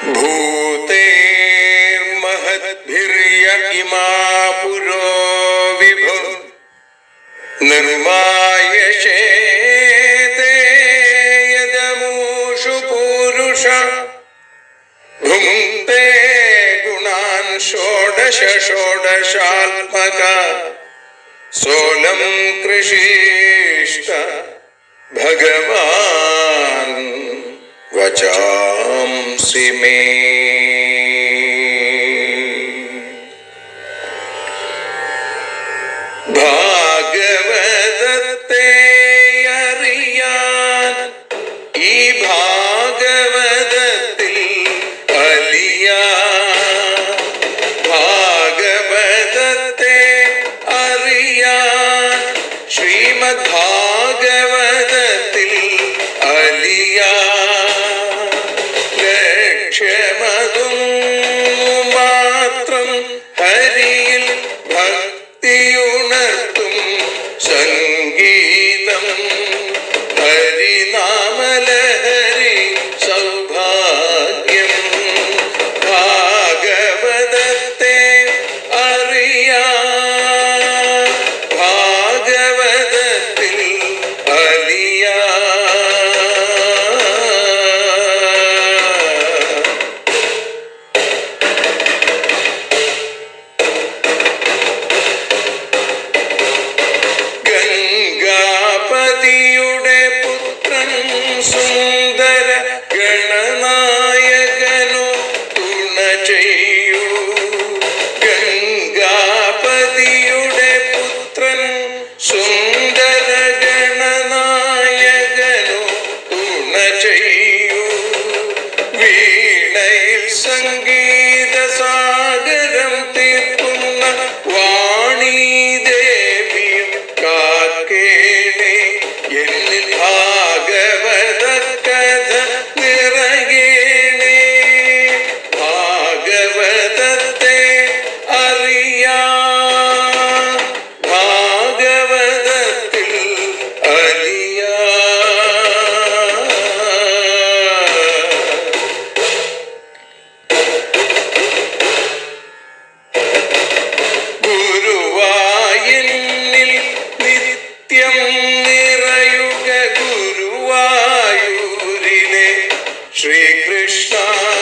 भूतेर्महद्भिर्य इमा पुरो विभु निर्मायशेते यदमूषु पूरुष भुङ्क्ते गुणान् षोडश षोडशात्मक सोऽलं कृषिष्ट भगवान् वचांसि मे ഭാഗവതത്തെ അറിയാൻ ഈ ഭാഗവതത്തിൽ അലിയാൻ ഭാഗവതത്തെ അറിയാൻ ശ്രീമദ് ഭാഗവതത്തിൽ അലിയാൻ ലക്ഷ്യമതും മാത്രം ഹരിയിൽ ഭക്തിയുണർത്തും സംഗീതം ഹരിനാമലഹരി സൗഭാഗ്യം ഭാഗവതത്തെ അറിയാ ഭാഗവതത്തിൽ അലിയാ ഗംഗാപതിയുടെ പുത്രൻ സുന്ദര ഗണനായകനു തുണ ചെയ്യൂ ഗംഗാപതിയുടെ പുത്രൻ സുന്ദര ഗണനായകനു തുണ ചെയ്യൂ വീണയിൽ സംഗീത സാഗരം തീർക്കുന്ന വാണി ദേവിയും കാക്കേണേ എന്നിൽ ഭാഗവത കഥ നിറയേണേ ഭാഗവതത്തെ അറിയാ ഭാഗവതത്തിൽ അലിയാ ഗുരുവായൂരിൽ നിത്യം നിറയുക ഗുരുവായൂരിലെ ശ്രീകൃഷ്ണ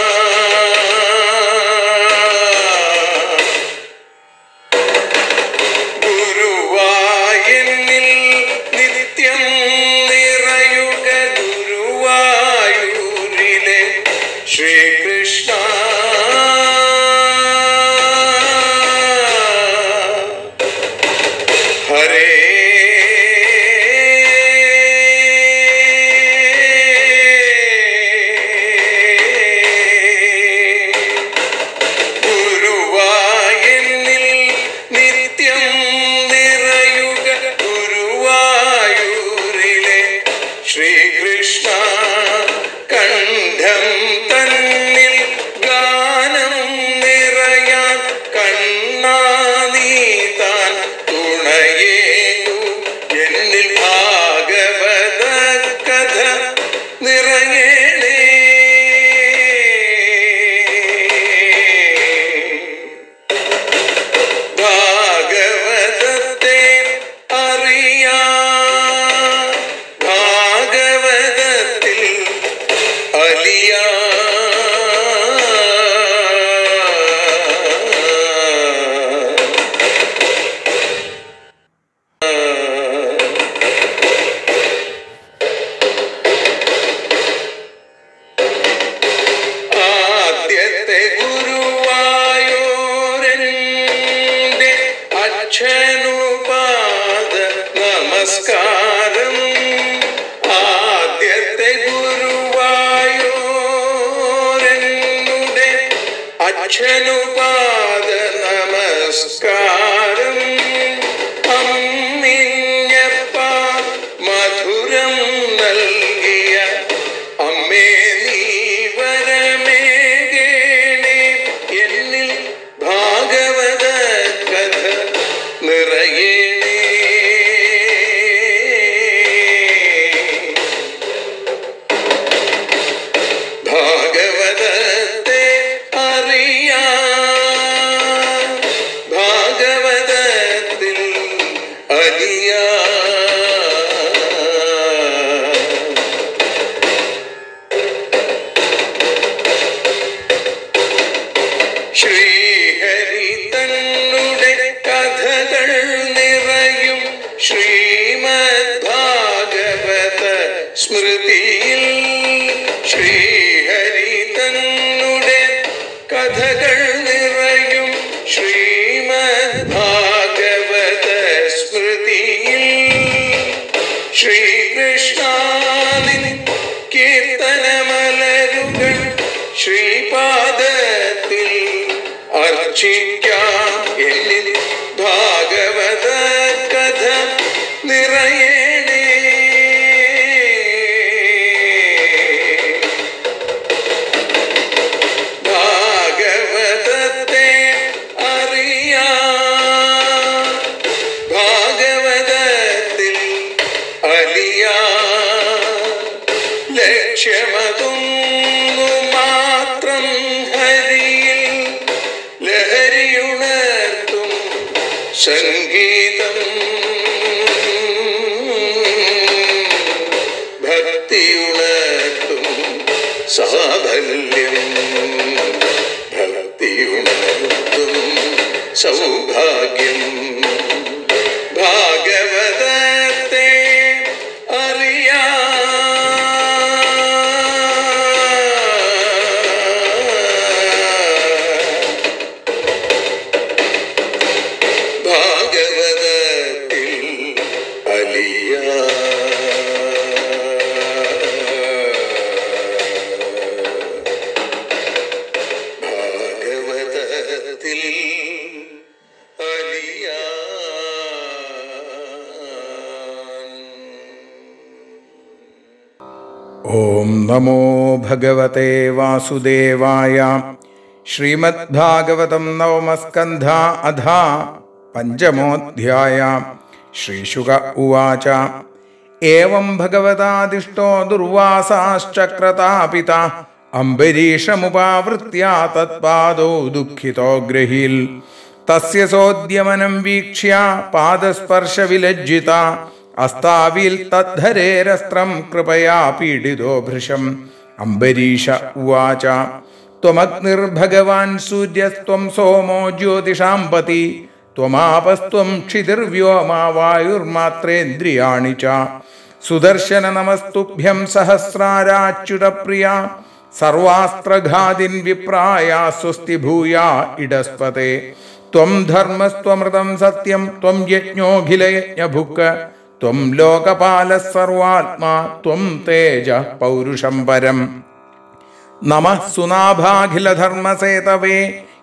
ഗുരുവായൂരിൽ നിത്യം നിറയുക ഗുരുവായൂരിലെ ശ്രീകൃഷ്ണ ഹരേ ഗുരുവായൂരിൽ നിത്യം നിറയുക ഗുരുവായൂരിലെ ശ്രീകൃഷ്ണ കണ്ഠം തന്നിൽ ഗാനം നിറയാൻ കണ്ണാ നീ താൻ തുണയേകു എന്നിൽ ഭാഗവത കഥ നിറയണേ ഭാഗവതത്തെ അറിയാ ഭാഗവതത്തിൽ അലിയാ ആദ്യത്തെ ഗുരുവായൂരന്റെ അച്ഛനുപാദ നമസ്കാരം ആദ്യത്തെ ഗുരുവായൂരനുടെ അച്ഛനുപാദ നമസ്കാരം അമ്മിഞ്ഞപ്പ മധുരം നൽകിയ അമ്മേ നീ വരമേകേണേ എന്നിൽ ഭാഗവത കഥ നിറയേണേ ഭാഗവതത്തെ അലിയ ശ്രീഹരി തന്നുടെ കഥകൾ നിറയും ശ്രീമദ് ഭാഗവത സ്മൃതിയിൽ ശ്രീഹരി തന്നുടെ കഥകൾ നിറയും ശ്രീമദ് ഭാഗവത സ്മൃതിയിൽ ശ്രീകൃഷ്ണാദിൻ കീർത്തനമലരുകൾ ശ്രീപാദത്തിൽ അർച്ചിക്കാം എന്നിൽ ഭാഗവത കഥ നിറയണേ ഭാഗവതത്തെ അറിയാം ഭാഗവതത്തിൽ അലിയ ലക്ഷ്യമതൊന്നു മാത്രം ഹരിയിൽ ലഹരിയുണർത്തും സംഗീതം ഭക്തിയുണർത്തും സാഫല്യം ഭക്തിയുണർത്തും സൗഭാഗ്യം ഭാഗവതത്തെ അറിയാ ഭാഗവതത്തിൽ അലിയ ഭാഗവതത്തിൽ അലിയ ഓം നമോ ഭഗവത്തെ വാസുദേവായ ശ്രീമദ്ഭാഗവതം നവമസ്കന്ധ അധ പഞ്ചമോധ്യായ ശ്രീശുക ഉവാച ഏവം ഭഗവതാദിഷ്ടോ ദുർവാസാശ്ചക്രതാപിത അംബരീഷമുപാവൃത്യ തത്പാദോ ദുഃഖിതോ ഗ്രഹീൽ തസ്യ സോദ്യമനം വീക്ഷ്യ പാദസ്പർശവിലജ്ജിത അസ്താവിൽ തദ്ധരേരസ്ത്രം കൃപയാ പീഡിതോ ഭൃശം അംബരീഷ ഉവാച ത്വമഗ്നിർഭഗവാൻ സൂര്യസ്ത്വം സോമോ ജ്യോതിഷാം പതി ത്വമാപസ്ത്വം ക്ഷിതിർവ്യോമാ വായുർമാത്രേന്ദ്രിയാണി ച സുദർശന നമസ്തുഭ്യം സഹസ്രാരാച്യുതപ്രിയ സർവാസ്ത്രഘാതിൻ വിപ്രായ സ്വസ്തി ഭൂയാ ഇടസ്പതേ ത്വം ധർമ്മസ്ത്വമൃതം സത്യം ത്വം യജ്ഞോഖിലയജ്ഞഭുക്ക ത്വം ലോകപാല സർവാത്മാ ത്വം തേജ പൗരുഷം പരം നമ സുനാഭാഖിലധർമ്മസേതവേ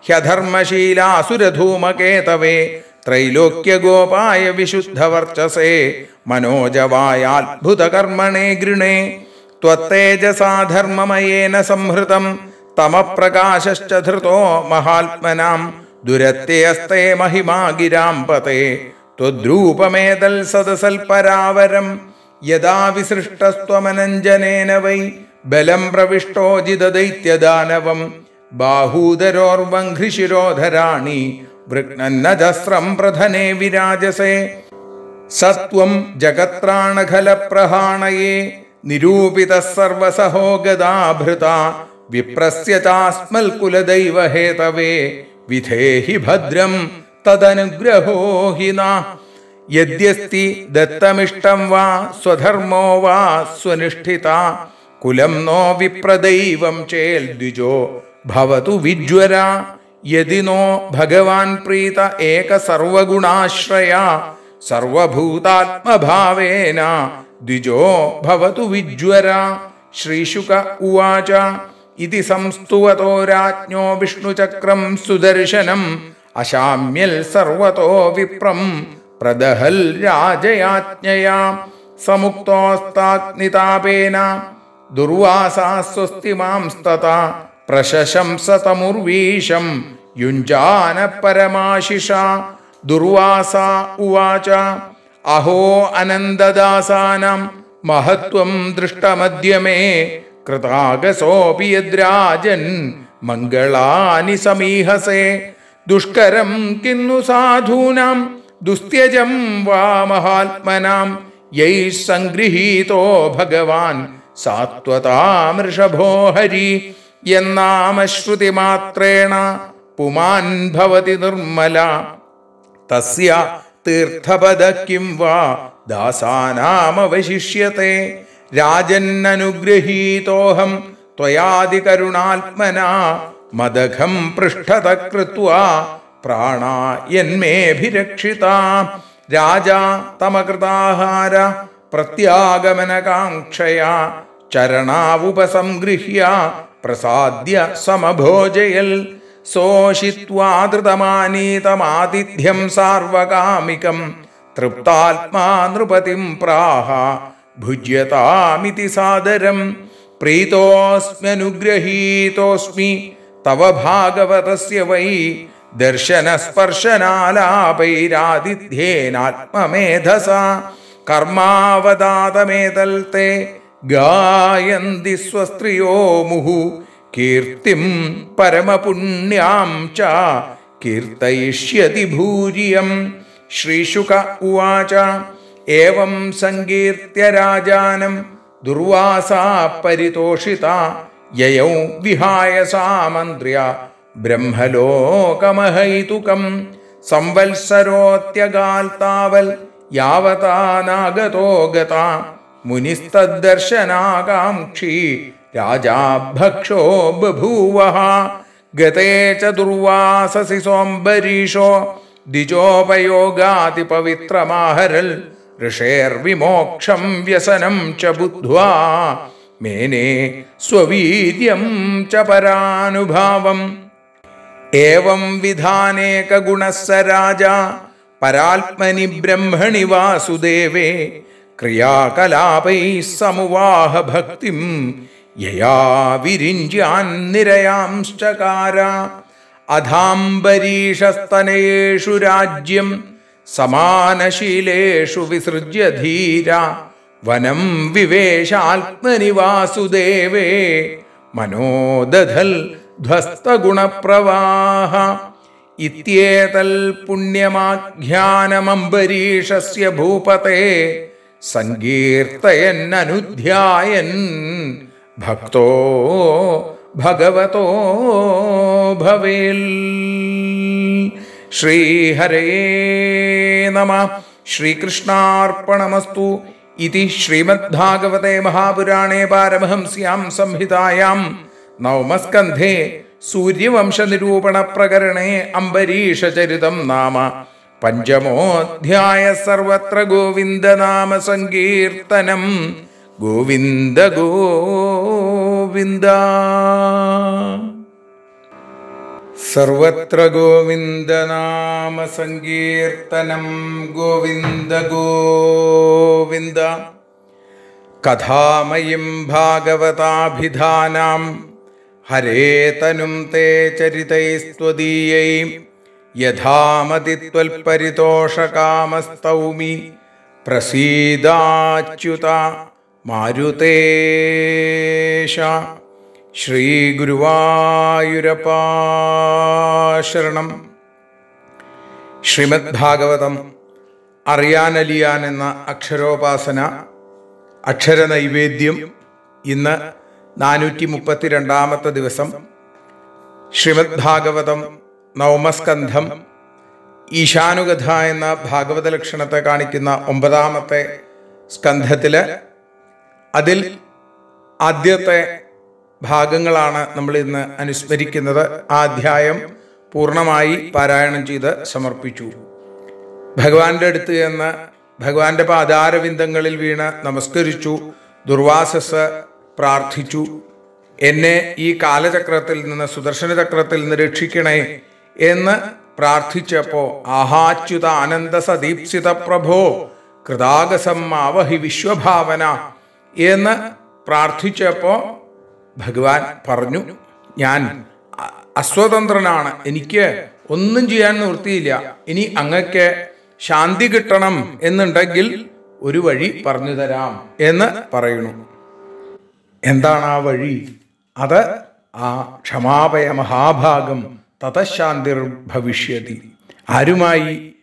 ഹ്യധർമ്മശീലാസുരധൂമകേതവേ ത്രൈലോക്യഗോപായ വിശുദ്ധവർച്ചസേ മനോജവായാത്ഭുതകർമ്മണേ ഗൃണേ ത്വത്തേജസാധർമ്മമയേന സംഹൃതം തമപ്രകാശശ്ച ധൃതോ മഹാത്മനാം ദുരത്യസ്തേ മഹിമാ ഗിരാം പതേ ത്വദ്രൂപമേതൽ സദസൽപരാവരം യഥാ വിസൃഷ്ടസ്ത്വമനഞ്ജനേന വൈ ബലം പ്രവിഷ്ടോ ജിതദൈത്യദാനവം ബാഹൂദരോർവഘ്രിശിരോധരാണി വൃഗ്നന്നജസ്രം പ്രധനെ വിരാജസേ സത്വം ജഗത്രാണഖലപ്രഹാണയേ നിരൂപിത സർവസഹോ ഗദാഭൃത വിപ്രസ്യ ചാസ്മൽകുലദൈവ ഹേതവേ വിധേഹി ഭദ്രം തദനുഗ്രഹോ ഹി ന യദ്യസ്തി ദത്തമിഷ്ടം വാ സ്വധർമ്മോ വാ സ്വനിഷ്ഠിത കുലം നോ വിപ്രദൈവം ചേൽ ദ്വിജോ ഭവതു വിജ്വര യതി നോ ഭഗവാൻ പ്രീത ഏക സർവഗുണാശ്രയ സർവഭൂതാത്മഭാവേന ദ്വിജോ ഭവതു വിജ്വര ശ്രീശുക ഉവാച ഇതി സംസ്തുവതോ രാജ്ഞോ വിഷ്ണുചക്രം സുദർശനം അശാമ്യൽ സർവതോ വിപ്രം പ്രദഹൽ രാജയാജ്ഞയാ സമുക്തോസ്താഗ്നിതാപേന ദുർവാസാസ്വസ്തി മാംസ്തത പ്രശശംസതമുർവീശം യുഞ്ജാന പരമാശിഷ ദുർവാസ ഉവാച അഹോ അനന്തദാസാനം മഹത്വം ദൃഷ്ടമദ്യമേ കൃതാഗസോപി യദ്രാജൻ മംഗളാനി സമീഹസേ ദുഷ്കരം കിന്നു സാധൂനാം ദുസ്ത്യജം വാ മഹാത്മനാം യൈ സംഗൃഹീതോ ഭഗവാൻ സാത്വതാമൃഷഭോ ഹരി എന്നാമശ്രുതി മാത്രേണ പുമാൻ ഭവതി നിർമ്മല തസ്യ തീർത്ഥപദ കിം വാ ദാസാനാമവശിഷ്യത്തെ രാജന്നനുഗ്രഹീതോഹം ത്വയാദികരുണാത്മന മദഘം പൃഷ്ഠത കൃത്വാ പ്രാണായന്മേഭിരക്ഷിത രാജാ തമകൃതാഹാര പ്രത്യാഗമനകാംക്ഷയാ ചരണാവുപസംഗൃഹ്യ പ്രസാദ്യ സമഭോജയൽ സോഷിത്വാദൃതമാനീതമാതിഥ്യം സാർവകാമികം തൃപ്താത്മാ നൃപതിം പ്രാഹ ഭുജ്യതാമിതി സാദരം പ്രീതോസ്മ്യനുഗ്രഹീതോസ്മി തവ ഭാഗവതസ്യ വൈ ദർശനസ്പർശനാലാപൈരാതിഥ്യേനാത്മമേധസ കർമാവതാതമേതൽ തേ ഗായന്തി സ്വസ്ത്രിയോ മുഹു കീർത്തിം പരമപുണ്യാം ച കീർത്തയിഷ്യതി ഭൂരിയം ശ്രീശുക ഉവാച ഏവം സങ്കീർത്യ രാജാനം ദുർവാസാ പരിതോഷിത യയൗ വിഹായ സാമന്ത്ര്യ ബ്രഹ്മലോകമഹൈതുകം സംവത്സരോത്യകാൽ താവൽ യാവതാനാഗതോ ഗത മുനിസ്തദ്ദർശനാകാംക്ഷി രാജാ ഭക്ഷോ ബഭൂവ ഗതേ ച ദുർവാസസി സോംബരീഷോ ദ്വിജോപയോഗാതിപവിത്രമാഹരൽ ഋഷേർവിമോക്ഷം വ്യസനം ച ബുദ്ധ്വാ മേനെ സ്വവീര്യം ച പരാനുഭാവം ഏവം വിധാനേക ഗുണസ്സ രാജ പരാത്മനി ബ്രഹ്മണി വാസുദേവേ ക്രിയാകലാപൈ സമുവാഹ ഭക്തിം യയാ വിരിഞ്ച്യാൻ നിരയാംശ്ചകാര അധാംബരീഷസ്തനയേഷു രാജ്യം സമാനശീലേഷു വിസൃജ്യ ധീര വനം വിവേശാത്മനി വാസുദേവേ മനോദധൽ ധ്വസ്തഗുണപ്രവാഹ ഇത്യേതൽ പുണ്യമാഖ്യാനമംബരീഷസ്യ ഭൂപതേ സങ്കീർത്തയന്നനുധ്യായൻ ഭക്തോ ഭഗവതോ ഭവേൽ ശ്രീഹരേ നമ ശ്രീകൃഷ്ണാർപ്പണമസ്തു ഇതി ശ്രീമദ്ഭാഗവതേ മഹാപുരാണേ പാരമഹംസ്യാം സംഹിതായാം നവമസ്കന്ധേ സൂര്യവംശനിരൂപണ പ്രകരണേ അംബരീഷചരിതം നാമ പഞ്ചമോധ്യായ സർവത്ര ഗോവിന്ദനാമ സങ്കീർത്തനം ഗോവിന്ദ ഗോവിന്ദ സർവത്ര ഗോവിന്ദനാമ സങ്കീർത്തനം ഗോവിന്ദ ഗോവിന്ദ കഥാമയും ഭാഗവതാഭിധാനാം ഹരേ തനും തേ ചരിതൈസ്ത്വദീയൈ യഥാമതി ത്വൽപരിതോഷകാമസ്തൗമി പ്രസീദാച്യുത മാരുതേശ ശ്രീഗുരുവായൂരപ്പാശരണം ശ്രീമദ് ഭാഗവതം അറിയാനലിയാൻ എന്ന അക്ഷരോപാസന അക്ഷര നൈവേദ്യം ഇന്ന് നാനൂറ്റി മുപ്പത്തിരണ്ടാമത്തെ ദിവസം ശ്രീമദ് ഭാഗവതം നവമസ്കന്ധം ഈശാനുകഥ എന്ന ഭാഗവത ലക്ഷണത്തെ കാണിക്കുന്ന ഒമ്പതാമത്തെ സ്കന്ധത്തില് അതിൽ ആദ്യത്തെ ഭാഗങ്ങളാണ് നമ്മൾ ഇന്ന് അനുസ്മരിക്കുന്നത് ആ അധ്യായം പൂർണ്ണമായി പാരായണം ചെയ്ത് സമർപ്പിച്ചു ഭഗവാന്റെ അടുത്ത് എന്ന് ഭഗവാന്റെ പാതാരവിന്ദങ്ങളിൽ വീണ് നമസ്കരിച്ചു ദുർവാസസ് പ്രാർത്ഥിച്ചു എന്നെ ഈ കാലചക്രത്തിൽ നിന്ന് സുദർശന ചക്രത്തിൽ നിന്ന് രക്ഷിക്കണേ എന്ന് പ്രാർത്ഥിച്ചപ്പോ ആഹാച്യുത ആനന്ദ സദീപ്സിത പ്രഭോ കൃതാഗസം ആവഹി വിശ്വഭാവന എന്ന് പ്രാർത്ഥിച്ചപ്പോ ഭഗവാൻ പറഞ്ഞു ഞാൻ അ- അസ്വതന്ത്രനാണ് എനിക്ക് ഒന്നും ചെയ്യാൻ നിവൃത്തിയില്ല ഇനി അങ്ങക്ക് ശാന്തി കിട്ടണം എന്നുണ്ടെങ്കിൽ ഒരു വഴി പറഞ്ഞു തരാം എന്ന് പറയുന്നു എന്താണ് ആ വഴി അത് ആ ക്ഷമാപയ മഹാഭാഗം തതശാന്തിർ ഭവിഷ്യതി ആരുമായി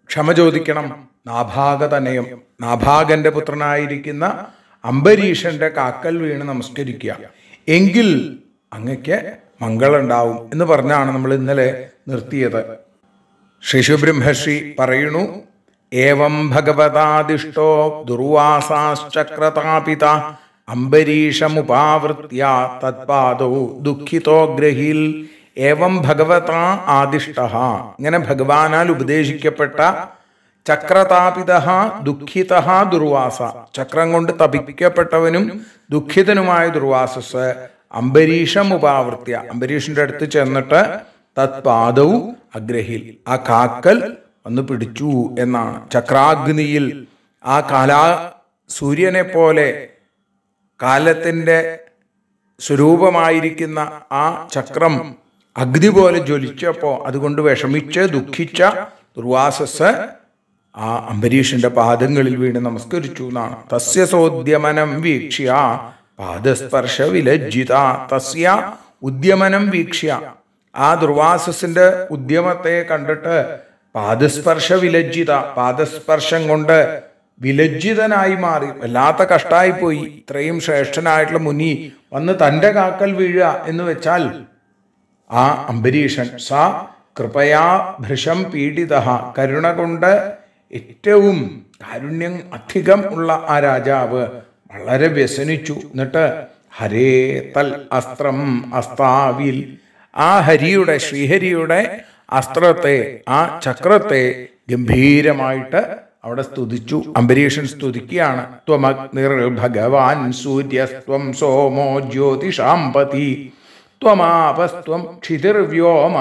ക്ഷമ ചോദിക്കണം നാഭാഗതനയം നാഭാഗന്റെ പുത്രനായിരിക്കുന്ന അംബരീഷന്റെ കാക്കൽ വീണ് നമസ്കരിക്കുക എങ്കിൽ അങ്ങക്ക് മംഗളുണ്ടാവും എന്ന് പറഞ്ഞാണ് നമ്മൾ ഇന്നലെ നിർത്തിയത് ശിശുബ്രഹ്മർഷി പറയുന്നു ഏവം ഭഗവതാദിഷ്ടോ ദുർവാസാശ്ചക്രതാപിത അംബരീഷമുപാവൃത്യ തത്പാദോ ദുഃഖിതോ ഗ്രഹിൽ ഏവം ഭഗവത ആദിഷ്ട ഇങ്ങനെ ഭഗവാനാൽ ഉപദേശിക്കപ്പെട്ട ചക്രതാപിത ദുഃഖിത ദുർവാസ ചക്രം കൊണ്ട് തപിക്കപ്പെട്ടവനും ദുഃഖിതനുമായ ദുർവാസസ് അംബരീഷം ഉപാവൃത്യ അംബരീഷിന്റെ അടുത്ത് ചെന്നിട്ട് തത്പാദവും അഗ്രഹിൽ ആ കാക്കൽ വന്ന് പിടിച്ചു എന്നാണ് ചക്രാഗ്നിയിൽ ആ കാലാ സൂര്യനെ പോലെ കാലത്തിന്റെ സ്വരൂപമായിരിക്കുന്ന ആ ചക്രം അഗ്നി പോലെ ജ്വലിച്ചപ്പോ അതുകൊണ്ട് വിഷമിച്ച് ദുഃഖിച്ച ദുർവാസസ് ആ അംബരീഷിന്റെ പാദങ്ങളിൽ വീണ് നമസ്കരിച്ചു എന്നാണ് തസ്യ സോദ്യമനം വീക്ഷ്യ പാദസ്പർശ വിലജ്ജിത തസ്യ ഉദ്യമനം വീക്ഷ്യ ആ ദുർവാസസിന്റെ ഉദ്യമത്തെ കണ്ടിട്ട് പാദസ്പർശ വിലജ്ജിത പാദസ്പർശം കൊണ്ട് വിലജ്ജിതനായി മാറി വല്ലാത്ത കഷ്ടായി പോയി ഇത്രയും ശ്രേഷ്ഠനായിട്ടുള്ള മുനി വന്ന് തന്റെ കാക്കൽ വീഴുക എന്ന് വെച്ചാൽ ആ അംബരീഷൻ സ കൃപയാ ഭൃശം പീഡിത കരുണ കൊണ്ട് ഏറ്റവും കാരുണ്യം അധികം ഉള്ള ആ രാജാവ് വളരെ വ്യസനിച്ചു എന്നിട്ട് ഹരേ തൽ അസ്ത്രം അസ്താവിൽ ആ ഹരിയുടെ ശ്രീഹരിയുടെ അസ്ത്രത്തെ ആ ചക്രത്തെ ഗംഭീരമായിട്ട് അവിടെ സ്തുതിച്ചു അംബരീഷൻ സ്തുതിക്കുകയാണ് ത്വമഗ്നിർ ഭഗവാൻ സൂര്യസ്ത്വം സോമോ ജ്യോതിഷാമ്പതി ത്വമാപസ്ത്വം ക്ഷിതിർവ്യോമ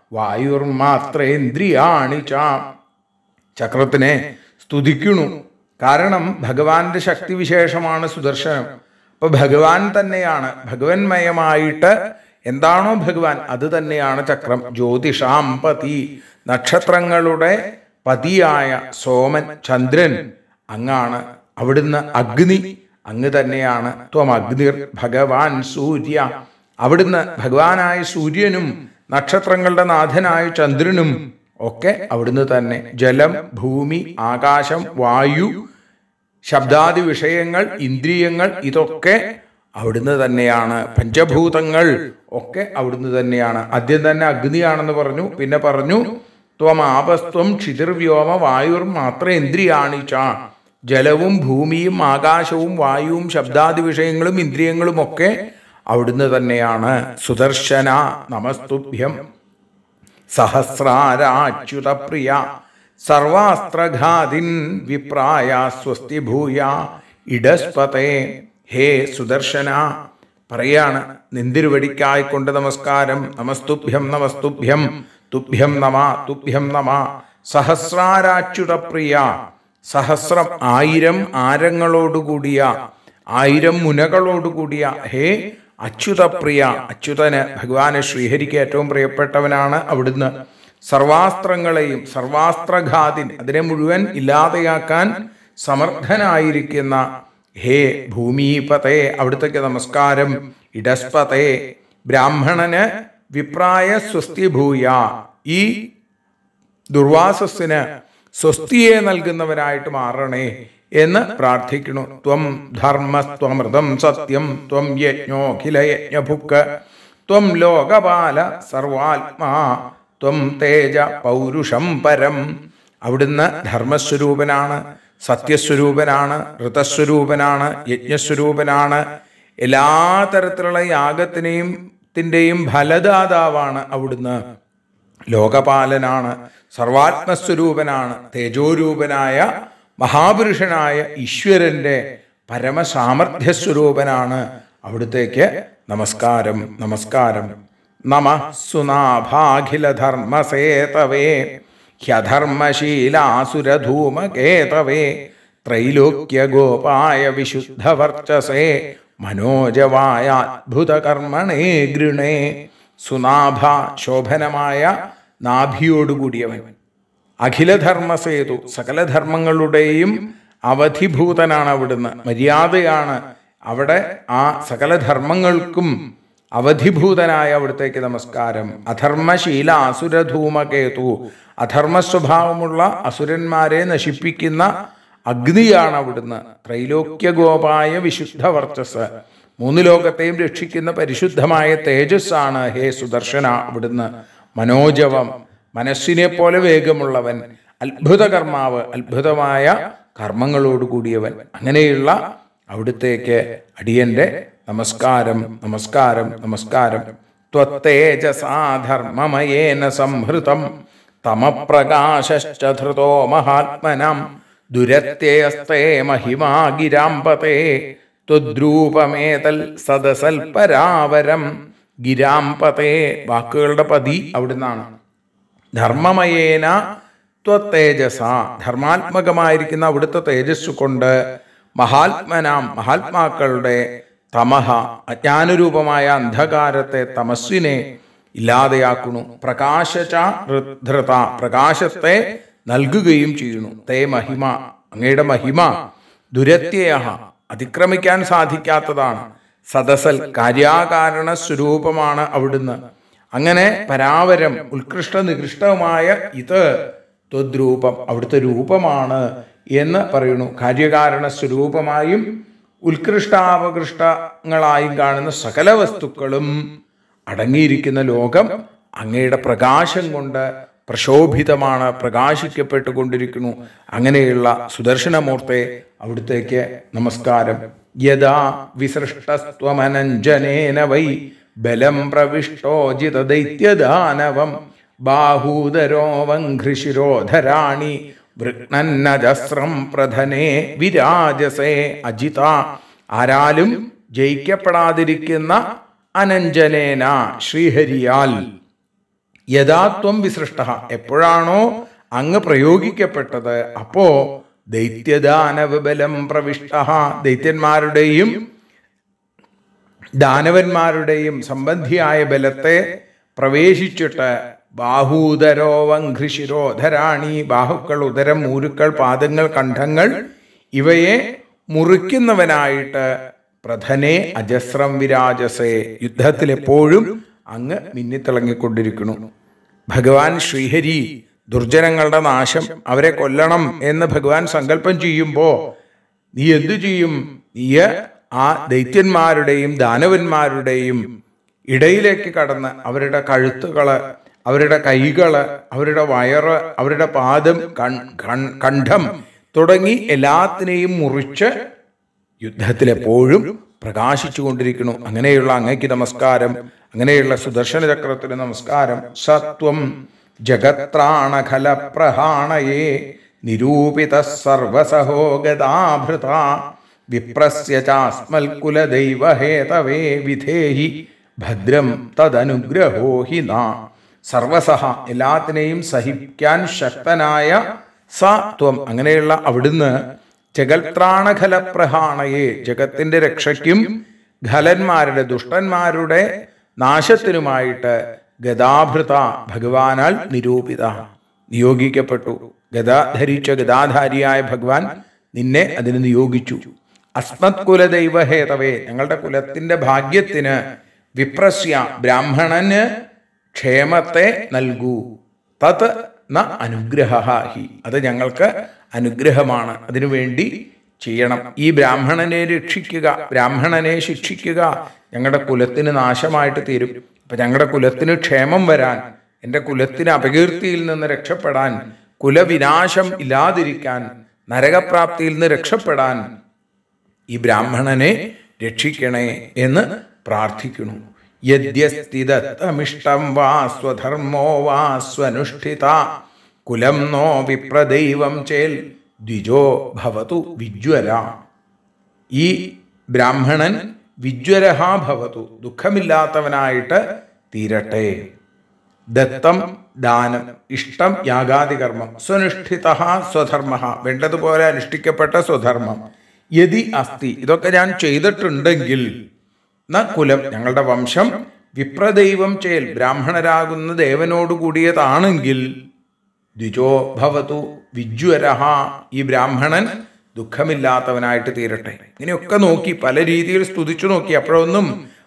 വായുർമാത്രേന്ദ്രിയാണി ച ചക്രത്തിനെ സ്തുതിക്കുന്നു കാരണം ഭഗവാന്റെ ശക്തിവിശേഷമാണ് സുദർശനം അപ്പൊ ഭഗവാൻ തന്നെയാണ് ഭഗവന്മയമായിട്ട് എന്താണോ ഭഗവാൻ അത് തന്നെയാണ് ചക്രം ജ്യോതിഷാം പതി നക്ഷത്രങ്ങളുടെ പതിയായ സോമൻ ചന്ദ്രൻ അങ്ങാണ് അവിടുന്ന് അഗ്നി അങ്ങ് തന്നെയാണ് ത്വം അഗ്നിർ ഭഗവാൻ സൂര്യ അവിടുന്ന് ഭഗവാനായ സൂര്യനും നക്ഷത്രങ്ങളുടെ നാഥനായ ചന്ദ്രനും ഒക്കെ അവിടുന്ന് തന്നെ ജലം ഭൂമി ആകാശം വായു ശബ്ദാദി വിഷയങ്ങൾ ഇന്ദ്രിയങ്ങൾ ഇതൊക്കെ അവിടുന്ന് തന്നെയാണ് പഞ്ചഭൂതങ്ങൾ ഒക്കെ അവിടുന്ന് തന്നെയാണ് ആദ്യം തന്നെ അഗ്നിയാണെന്ന് പറഞ്ഞു പിന്നെ പറഞ്ഞു ത്വം ആപസ്ത്വം ക്ഷിതിർവ്യോമ വായുർ മാത്രം ഇന്ദ്രിയാണിച്ച ജലവും ഭൂമിയും ആകാശവും വായുവും ശബ്ദാദി വിഷയങ്ങളും ഇന്ദ്രിയങ്ങളും ഒക്കെ അവിടുന്ന് തന്നെയാണ് സുദർശന നമസ്തുഭ്യം സഹസ്രാരാച്യുത പ്രിയ സർവാസ്ത്രഘാതിൻ വിപ്രായ സ്വസ്തി ഭൂയ ഇടസ്പതേ ഹേ സുദർശന പറയാണ് നിന്തിരുവടിക്കായിക്കൊണ്ട് നമസ്കാരം നമസ്തുഭ്യം നമസ്തുഭ്യം തുഭ്യം നമ തുഭ്യം നമ സഹസ്രാരാച്യുത പ്രിയ സഹസ്രം ആയിരം ആരങ്ങളോടുകൂടിയ ആയിരം മുനകളോടുകൂടിയ ഹേ അച്യുതപ്രിയ അച്യുതന് ഭഗവാന് ശ്രീഹരിക്ക് ഏറ്റവും പ്രിയപ്പെട്ടവനാണ് അവിടുന്ന് സർവാസ്ത്രങ്ങളെയും സർവാസ്ത്രഘാതിൻ അതിനെ മുഴുവൻ ഇല്ലാതെയാക്കാൻ സമർത്ഥനായിരിക്കുന്ന ഹേ ഭൂമിപതേ അവിടുത്തേക്ക് നമസ്കാരം ഇടസ്പതേ ബ്രാഹ്മണന് വിപ്രായ സ്വസ്തി ഭൂയ ഈ ദുർവാസസ്സിന് സ്വസ്തിയെ നൽകുന്നവരായിട്ട് മാറണേ എന്ന് പ്രാർത്ഥിക്കുന്നു ത്വം ധർമ്മസ്ത്വമൃതം സത്യം ത്വം യജ്ഞോഖില യജ്ഞഭുക്ക് ത്വം ലോകപാല സർവാത്മാ ത്വം തേജ പൗരുഷം പരം അവിടുന്ന് ധർമ്മസ്വരൂപനാണ് സത്യസ്വരൂപനാണ് ഋതസ്വരൂപനാണ് യജ്ഞസ്വരൂപനാണ് എല്ലാ തരത്തിലുള്ള യാഗത്തിനെയും ത്തിൻ്റെയും ഫലദാതാവാണ് അവിടുന്ന് ലോകപാലനാണ് സർവാത്മസ്വരൂപനാണ് തേജോരൂപനായ മഹാപുരുഷനായ ഈശ്വരന്റെ പരമസാമർഥ്യസ്വരൂപനാണ് അവിടുത്തേക്ക് നമസ്കാരം നമസ്കാരം നമ സുനാഭാഖിലധർമ്മസേതവേ ഹ്യധർമ്മശീലാസുരധൂമകേതവേ ത്രൈലോക്യഗോപായ വിശുദ്ധവർച്ചസേ മനോജവായ അദ്ഭുതകർമ്മണേ ഗൃണേ സുനാഭ ശോഭനമായ നാഭിയോടുകൂടിയവൻ അഖിലധർമ്മസേതു സകല ധർമ്മങ്ങളുടെയും അവധിഭൂതനാണ് അവിടുന്ന് മര്യാദയാണ് അവിടെ ആ സകല ധർമ്മങ്ങൾക്കും അവധിഭൂതനായ അവിടുത്തേക്ക് നമസ്കാരം അധർമ്മശീല അസുരധൂമകേതു അധർമ്മ സ്വഭാവമുള്ള അസുരന്മാരെ നശിപ്പിക്കുന്ന അഗ്നിയാണ് അവിടുന്ന് ത്രൈലോക്യഗോപായ വിശുദ്ധ വർച്ചസ് മൂന്ന് ലോകത്തെയും രക്ഷിക്കുന്ന പരിശുദ്ധമായ തേജസ്സാണ് ഹേ സുദർശന അവിടുന്ന് മനോജവം മനസ്സിനെ പോലെ വേഗമുള്ളവൻ അത്ഭുത കർമാവ് അത്ഭുതമായ കർമ്മങ്ങളോട് കൂടിയവൻ അങ്ങനെയുള്ള അവിടുത്തേക്ക് അടിയന്റെ നമസ്കാരം നമസ്കാരം നമസ്കാരം ത്വത്തേജസാധർമ്മമയേന സംഹൃതം തമപ്രകാശശ്ചധൃതോ മഹാത്മനം ദുരത്യസ്തേ മഹിമാ ഗിരാംപതേ ത്വദ്രൂപമേതൽ സദസൽ പരാവരം ഗിരാംപതേ വാക്കുകളുടെ പതി അവിടുന്നാണ് ധർമ്മമയേന ത്വത്തേജസ ധർമാത്മകമായിരിക്കുന്ന അവിടുത്തെ തേജസ് കൊണ്ട് മഹാത്മനാം മഹാത്മാക്കളുടെ തമഹ അജ്ഞാനരൂപമായ അന്ധകാരത്തെ തമസ്സിനെ ഇല്ലാതെയാക്കുന്നു പ്രകാശച ധൃത പ്രകാശത്തെ നൽകുകയും ചെയ്യുന്നു തേ മഹിമ അങ്ങയുടെ മഹിമ ദുരത്യയ അതിക്രമിക്കാൻ സാധിക്കാത്തതാണ് സദസൽ കാര്യാകാരണ സ്വരൂപമാണ് അവിടുന്ന് അങ്ങനെ പരാവരം ഉത്കൃഷ്ട നികൃഷ്ടവുമായ ഇത് ത്വദ്രൂപം അവിടുത്തെ രൂപമാണ് എന്ന് പറയുന്നു കാര്യകാരണ സ്വരൂപമായും ഉത്കൃഷ്ടാപകൃഷ്ടങ്ങളായും കാണുന്ന സകല വസ്തുക്കളും അടങ്ങിയിരിക്കുന്ന ലോകം അങ്ങയുടെ പ്രകാശം കൊണ്ട് പ്രശോഭിതമാണ് പ്രകാശിക്കപ്പെട്ടുകൊണ്ടിരിക്കുന്നു അങ്ങനെയുള്ള സുദർശനമൂർത്തെ അവിടുത്തേക്ക് നമസ്കാരം യഥാ വിസൃഷ്ടസ്ത്വമനഞ്ജനേന വൈ ബലം പ്രവിഷ്ടോജിത ദൈത്യദാനവം ബാഹൂദരോ വഘ്രിശിരോധരാണി വൃഗ്നന്നജസ്രം പ്രധനേ വിരാജസേ അജിത ആരാലും ജയിക്കപ്പെടാതിരിക്കുന്ന അനഞ്ജനേന ശ്രീഹരിയാൽ യഥാത്വം വിസൃഷ്ട എപ്പോഴാണോ അങ്ങ് പ്രയോഗിക്കപ്പെട്ടത് അപ്പോ ദൈത്യദാനവബലം പ്രവിഷ്ട ദൈത്യന്മാരുടെയും ദാനവന്മാരുടെയും സംബന്ധിയായ ബലത്തെ പ്രവേശിച്ചിട്ട് ബാഹൂദരോ വഘ്രിശിരോധരാണി ബാഹുക്കൾ ഉദരം മൂരുക്കൾ പാദങ്ങൾ കണ്ഠങ്ങൾ ഇവയെ മുറിക്കുന്നവനായിട്ട് പ്രധനെ അജസ്രം വിരാജസേ യുദ്ധത്തിൽ എപ്പോഴും അങ്ങ് മിന്നിത്തിളങ്ങിക്കൊണ്ടിരിക്കുന്നു ഭഗവാൻ ശ്രീഹരി ദുർജനങ്ങളുടെ നാശം അവരെ കൊല്ലണം എന്ന് ഭഗവാൻ സങ്കല്പം ചെയ്യുമ്പോ നീ എന്തു ചെയ്യും നീ ആ ദൈത്യന്മാരുടെയും ദാനവന്മാരുടെയും ഇടയിലേക്ക് കടന്ന് അവരുടെ കഴുത്തുകള് അവരുടെ കൈകള് അവരുടെ വയറ് അവരുടെ പാദം കൺ- കൺ- കണ്ഠം തുടങ്ങി എല്ലാത്തിനെയും മുറിച്ച് യുദ്ധത്തിൽ എപ്പോഴും പ്രകാശിച്ചു കൊണ്ടിരിക്കുന്നു അങ്ങനെയുള്ള അങ്ങയ്ക്ക് നമസ്കാരം അങ്ങനെയുള്ള സുദർശന ചക്രത്തിന് നമസ്കാരം സത്വം ജഗത്രാണഖല പ്രഹാണയേ നിരൂപിത സർവസഹോ ഗതാഭൃത വിപ്രസ്യ ചാസ്മൽകുലദൈവഹേതവേ വിധേഹി ഭദ്രം തദനുഗ്രഹോ ഹി നാ സർവസഹ എല്ലാത്തിനെയും സഹിക്കാൻ ശക്തനായ സ ത്വം അങ്ങനെയുള്ള അവിടുന്ന് ജഗത്രാണഖല പ്രഹാണയെ ജഗത്തിന്റെ രക്ഷയ്ക്കും ഖലന്മാരുടെ ദുഷ്ടന്മാരുടെ നാശത്തിനുമായിട്ട് ഗതാഭൃത ഭഗവാനാൽ നിരൂപിത നിയോഗിക്കപ്പെട്ടു ഗദ ധരിച്ച ഗദാധാരിയായ ഭഗവാൻ നിന്നെ അതിന് നിയോഗിച്ചു അസ്മത് കുലദൈവഹേതവേ ഞങ്ങളുടെ കുലത്തിന്റെ ഭാഗ്യത്തിന് വിപ്രസ്യ ബ്രാഹ്മണന് ക്ഷേമത്തെ നൽകൂ തത് ന അനുഗ്രഹ ഹി അത് ഞങ്ങൾക്ക് അനുഗ്രഹമാണ് അതിനുവേണ്ടി ചെയ്യണം ഈ ബ്രാഹ്മണനെ രക്ഷിക്കുക ബ്രാഹ്മണനെ ശിക്ഷിക്കുക ഞങ്ങളുടെ കുലത്തിന് നാശമായിട്ട് തീരും അപ്പൊ ഞങ്ങളുടെ കുലത്തിന് ക്ഷേമം വരാൻ എൻ്റെ കുലത്തിന് അപകീർത്തിയിൽ നിന്ന് രക്ഷപ്പെടാൻ കുലവിനാശം ഇല്ലാതിരിക്കാൻ നരകപ്രാപ്തിയിൽ നിന്ന് രക്ഷപ്പെടാൻ ഈ ബ്രാഹ്മണനെ രക്ഷിക്കണേ എന്ന് പ്രാർത്ഥിക്കുന്നു യദ്യസ്ഥിതമിഷ്ടം വാ സ്വധർമ്മോ വാ സ്വനുഷ്ഠിത കുലം നോ വിപ്രദൈവം ചേൽ ദ്വിജോ ഭവതു വിജ്വര ഈ ബ്രാഹ്മണൻ വിജ്വരഹ ഭവതു ദുഃഖമില്ലാത്തവനായിട്ട് തീരട്ടെ ദത്തം ദാനം ഇഷ്ടം യാഗാദി കർമ്മം സ്വനുഷ്ഠിത സ്വധർമ്മ വേണ്ടതുപോലെ അനുഷ്ഠിക്കപ്പെട്ട സ്വധർമ്മം യതി അസ്തി ഇതൊക്കെ ഞാൻ ചെയ്തിട്ടുണ്ടെങ്കിൽ ന കുലം ഞങ്ങളുടെ വംശം വിപ്രദൈവം ചേൽ ബ്രാഹ്മണരാകുന്ന ദേവനോട് കൂടിയതാണെങ്കിൽ ദ്വിജോ ഭവതു വിജ്വരഹ ഈ ബ്രാഹ്മണൻ ദുഃഖമില്ലാത്തവനായിട്ട് തീരട്ടെ ഇങ്ങനെയൊക്കെ നോക്കി പല രീതിയിൽ സ്തുതിച്ചു നോക്കി അപ്പോഴൊന്നും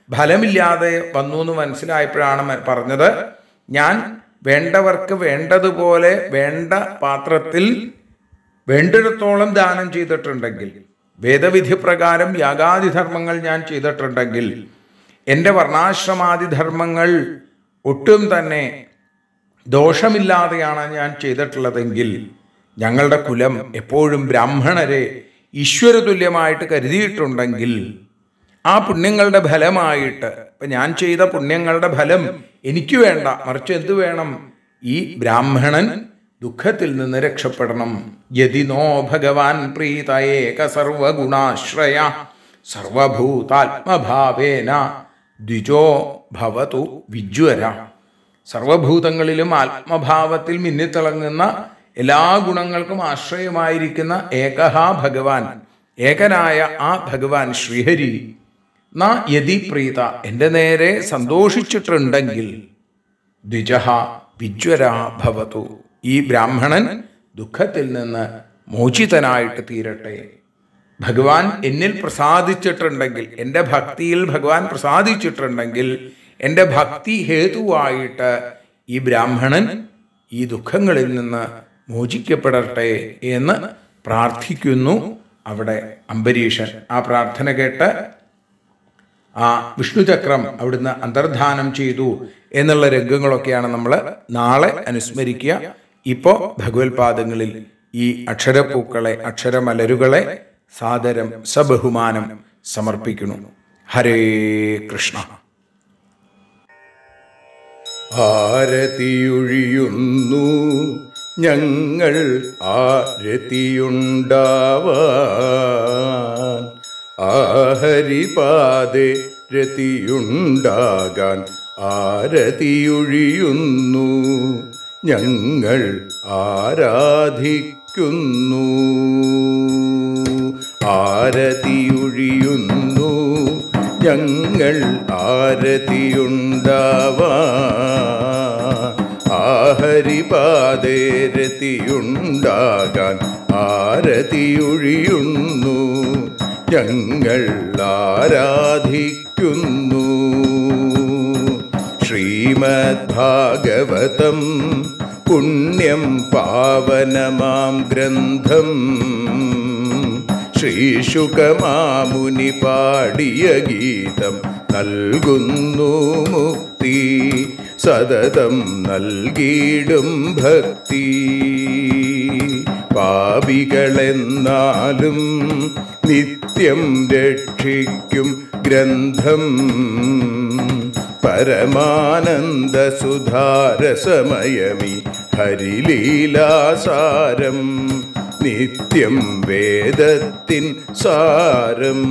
ഫലമില്ലാതെ വന്നു എന്ന് മനസ്സിലായപ്പോഴാണ് മ- പറഞ്ഞത് ഞാൻ വേണ്ടവർക്ക് വേണ്ടതുപോലെ വേണ്ട പാത്രത്തിൽ വേണ്ടിടത്തോളം ദാനം ചെയ്തിട്ടുണ്ടെങ്കിൽ വേദവിധി പ്രകാരം യാഗാദി ധർമ്മങ്ങൾ ഞാൻ ചെയ്തിട്ടുണ്ടെങ്കിൽ എൻ്റെ വർണ്ണാശ്രമാദി ധർമ്മങ്ങൾ ഒട്ടും തന്നെ ദോഷമില്ലാതെയാണ് ഞാൻ ചെയ്തിട്ടുള്ളതെങ്കിൽ ഞങ്ങളുടെ കുലം എപ്പോഴും ബ്രാഹ്മണരെ ഈശ്വരതുല്യമായിട്ട് കരുതിയിട്ടുണ്ടെങ്കിൽ ആ പുണ്യങ്ങളുടെ ഫലമായിട്ട് ഇപ്പൊ ഞാൻ ചെയ്ത പുണ്യങ്ങളുടെ ഫലം എനിക്ക് വേണ്ട മറിച്ച് എന്ത് വേണം ഈ ബ്രാഹ്മണൻ ദുഃഖത്തിൽ നിന്ന് രക്ഷപ്പെടണം യതിനോ ഭഗവാൻ പ്രീത ഏക സർവഗുണാശ്രയ സർവഭൂതാത്മഭാവേന ദ്വിജോ ഭവതു വിജ്വര സർവഭൂതങ്ങളിലും ആത്മഭാവത്തിൽ മിന്നിത്തിളങ്ങുന്ന എല്ലാ ഗുണങ്ങൾക്കും ആശ്രയമായിരിക്കുന്ന ഏകഹ ഭഗവാൻ ഏകനായ ആ ഭഗവാൻ ശ്രീഹരി ന യതി പ്രീത എൻ്റെ നേരെ സന്തോഷിച്ചിട്ടുണ്ടെങ്കിൽ ദ്വിജഹ വിജ്വര ഭവതു ഈ ബ്രാഹ്മണൻ ദുഃഖത്തിൽ നിന്ന് മോചിതനായിട്ട് തീരട്ടെ ഭഗവാൻ എന്നിൽ പ്രസാദിച്ചിട്ടുണ്ടെങ്കിൽ എൻ്റെ ഭക്തിയിൽ ഭഗവാൻ പ്രസാദിച്ചിട്ടുണ്ടെങ്കിൽ എൻ്റെ ഭക്തി ഹേതുവായിട്ട് ഈ ബ്രാഹ്മണൻ ഈ ദുഃഖങ്ങളിൽ നിന്ന് മോചിക്കപ്പെടട്ടെ എന്ന് പ്രാർത്ഥിക്കുന്നു അവിടെ അംബരീഷൻ ആ പ്രാർത്ഥന കേട്ട് ആ വിഷ്ണുചക്രം അവിടുന്ന് അന്തർധാനം ചെയ്തു എന്നുള്ള രംഗങ്ങളൊക്കെയാണ് നമ്മൾ നാളെ അനുസ്മരിക്കുക ഇപ്പോൾ ഭഗവത്പാദങ്ങളിൽ ഈ അക്ഷരപ്പൂക്കളെ അക്ഷരമലരുകളെ സാദരം സബഹുമാനം സമർപ്പിക്കുന്നു ഹരേ കൃഷ്ണ ആരതിയൊഴിയുന്നു ഞങ്ങൾ ആരതിയുണ്ടാവാൻ ആഹരിപാതെ രതിയുണ്ടാകാൻ ആരതിയൊഴിയുന്നു ഞങ്ങൾ ആരാധിക്കുന്നു ആരതിയൊഴിയുന്നു ഞങ്ങൾ ആരതിയുണ്ടാവാൻ ആഹരിപാതേ രതിയുണ്ടാകാൻ ആരതിയൊഴിയുന്നു ഞങ്ങൾ ആരാധിക്കുന്നു ശ്രീമദ്ഭാഗവതം പുണ്യം പാവനമാം ഗ്രന്ഥം ശ്രീശുകമാമുനി പാടിയ ഗീതം നൽകുന്നു മുക്തി സതതം നൽകിയിടും ഭക്തി പാപികളെന്നാലും നിത്യം രക്ഷിക്കും ഗ്രന്ഥം പരമാനന്ദ സുധാരസമയമി ഹരിലീലാസാരം നിത്യം വേദത്തിൻ സാരം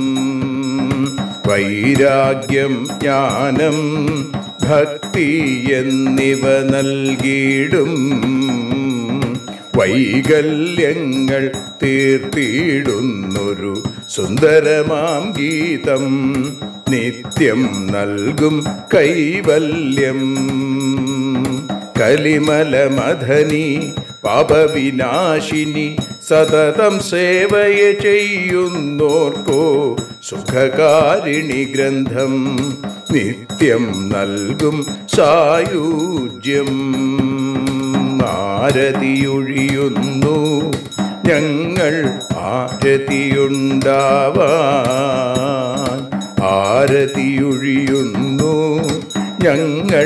വൈരാഗ്യം ജ്ഞാനം ഭക്തി എന്നിവ നൽകിയിടും വൈകല്യങ്ങൾ തീർത്തിയിടുന്നൊരു സുന്ദരമാം ഗീതം നിത്യം നൽകും കൈവല്യം കലിമലമധനി പാപവിനാശിനി സതതം സേവയ ചെയ്യുന്നോർക്കോ സുഖകാരിണി ഗ്രന്ഥം നിത്യം നൽകും സായുജ്യം ആരതിയൊഴിയുന്നു ഞങ്ങൾ ആരതിയുണ്ടാവാൻ ആരതിയൊഴിയുന്നു ഞങ്ങൾ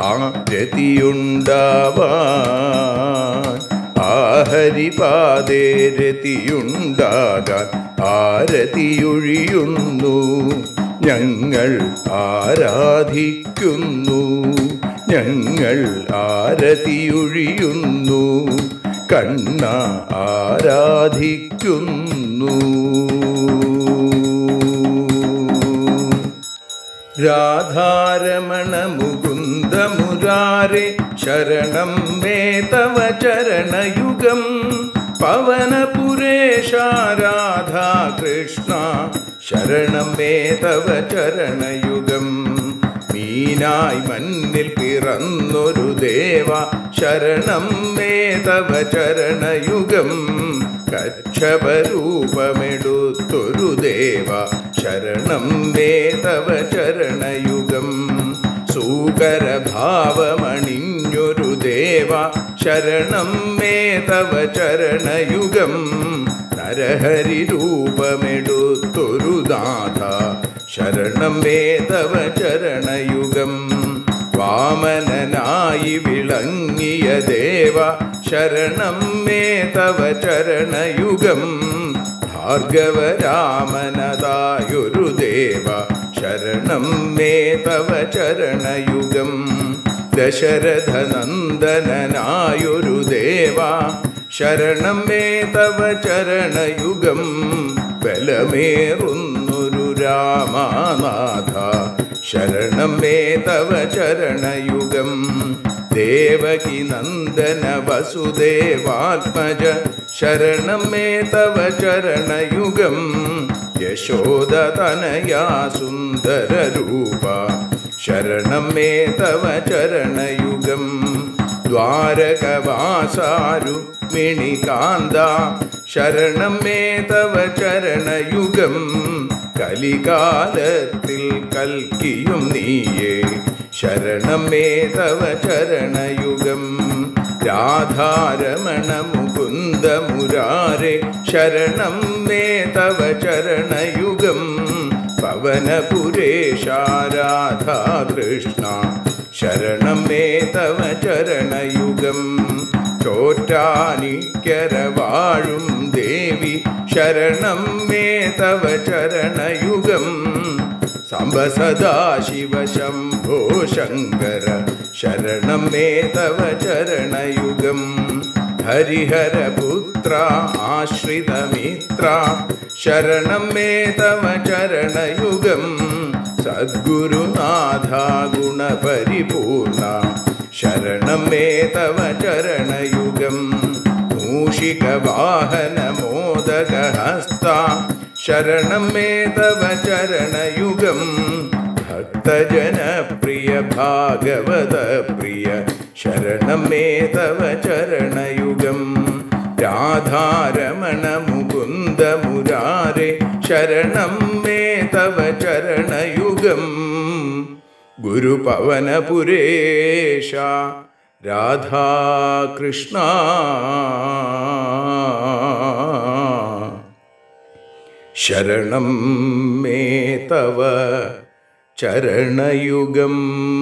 ആരതിയുണ്ടാവാൻ ആഹരിപാതേ രതിയുണ്ടാകാൻ ആരതിയൊഴിയുന്നു ഞങ്ങൾ ആരാധിക്കുന്നു ഞങ്ങൾ ആരതിയൊഴിയുന്നു കണ്ണ ആരാധിക്കുന്നു രാധാരമണ മുകുന്ദ മുരാരെ ശരണം മേ തവ ചരണയുഗം പവനപുരേശ രാധാ കൃഷ്ണ ശരണം മേ തവ ചരണയുഗം മീനായി മണ്ണിൽ പിറന്നൊരു ദേവ ശരണം മേ തവ ചരണയുഗം കക്ഷപരൂപമെടുത്തൊരു ദേവ ശരണം മേ തവ ചരണയുഗം സൂകരഭാവമണിഞ്ഞൊരു ദേവ ശരണം മേ തവ ചരണയുഗം നരഹരി രൂപമെടുത്തൊരു നാഥ ശരണം മേ തവ ചരണയുഗം വാമനനായി വിളങ്ങിയ ദേവ ശരണം മേ തവ ചരണയുഗം ഭാർഗവരാമനതായൊരു ദേവ ശരണം മേ തവ ചരണയുഗം ദശരഥനന്ദനായൊരു ദേവ ശരണം മേ തവ ചരണയുഗം ബലമേറുന്നൊരു രാമനാഥ ശരണം മേ തവ ചരണയുഗം ദേവകി നന്ദന വസുദേവാത്മജ ശരണം മേ തവ ചരണയുഗം യശോദതനയാ സുന്ദരരൂപ ശരണം മേ തവ ചരണയുഗം ദ്വാരകവാസാരുക്മിണികാന്ത ശരണം മേ തവ ചരണയുഗം കലികാലത്തിൽ കൽക്കിയും നീയേ ശരണം മേ തവ ചരണയുഗം രാധാരമണ മുകുന്ദ മുരാരെ ശരണം മേ തവ ചരണയുഗം പവനപുരേശ രാധാ കൃഷ്ണ ശരണം മേ തവ ചരണയുഗം ചോറ്റാനിക്കര വാഴും ദേവി ശരണം മേ തവ ചരണയുഗം സാംബ സദാശിവ ശംഭോ ശങ്കര ശരണം മേ തവ ചരണയുഗം ഹരിഹരപുത്ര ആശ്രിതമിത്ര ശരണം മേ തവ ചരണയുഗം സദ്ഗുരുനാഥ ഗുണപരിപൂർണ ശരണം മേ തവ ചരണയുഗം മൂഷികവാഹന മോദകഹസ്ത ശരണം മേ തവ ചരണയുഗം ഭക്തജനപ്രിയ ഭാഗവത പ്രിയ ശരണം മേ തവ ചരണയുഗം രാധാരമണ മുകുന്ദ മുരാരെ ശരണം മേ തവ ചരണയുഗം ഗുരുപവനപുരേശ രാധാകൃഷ്ണ ശരണം മേ തവ ചരണയുഗം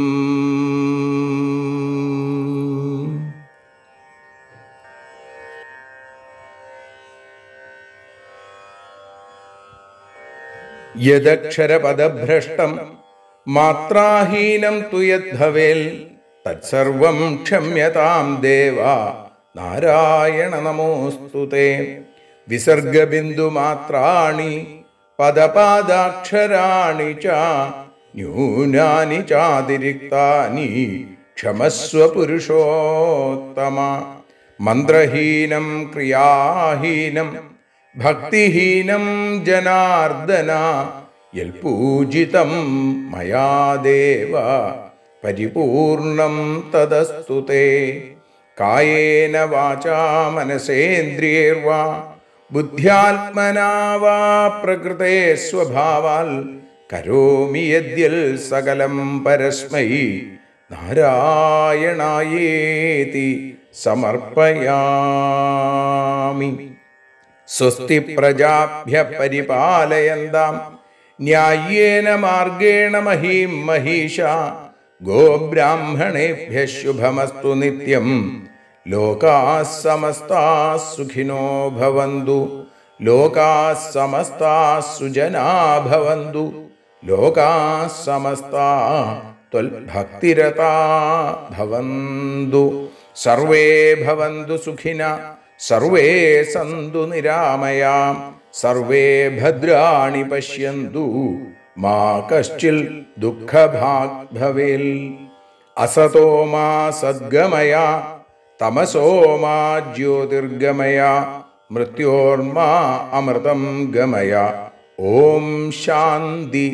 യദക്ഷരപദഭ്രഷ്ടം മാത്രാഹീനം തു യദ്ഭവേൽ തത്സർവം ക്ഷമ്യതാം ദേവ നാരായണ നമോസ്തു തേ വിസർഗബിന്ദുമാത്രാണി പദപാദാക്ഷരാണി ച ന്യൂനാനി ചാതിരിക്താനി ക്ഷമസ്വ പുരുഷോത്തമ മന്ത്രഹീനം ക്രിയാഹീനം ഭക്തിഹീനം ജനാർദ്ദന യൽപൂജിതം മയാ ദേവ പരിപൂർണം തദസ്തു തേ കായേന വാചാ മനസേന്ദ്രിയേർവാ ബുദ്ധ്യാത്മനാ വാ പ്രകൃതേ സ്വഭാവാൽ കരോമി യദ്യൽ സകലം പരസ്മൈ നാരായണായേതി സമർപ്പയാമി സ്വസ്തി പ്രജാഭ്യ പരിപാലയന്താം ന്യായേന മാർഗേണ മഹീം മഹീഷ ഗോബ്രാഹ്മണേഭ്യ ശുഭമസ്തു നിത്യം ലോകാ സമസ്താ സുഖിനോ ഭവന്തു ലോകാ സമസ്താ സുജനാ ഭവന്തു ലോകാ സമസ്താ ത്വൽഭക്തിരതാ ഭവന്തു സർവേ ഭവന്തു സുഖിന സർവേ സന്തു നിരാമയാ സർവേ ഭദ്രാണി പശ്യന്തു മാ കശ്ചിൽ ദുഃഖഭാഗ് ഭവേൽ അസതോ മാ സദ്ഗമയ തമസോ മാ ജ്യോതിർഗമയ മൃത്യോർമാ അമൃതം ഗമയ ഓം ശാന്തി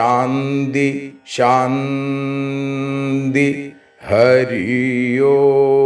ശാന്തി ശാന്തി ഹരിയോ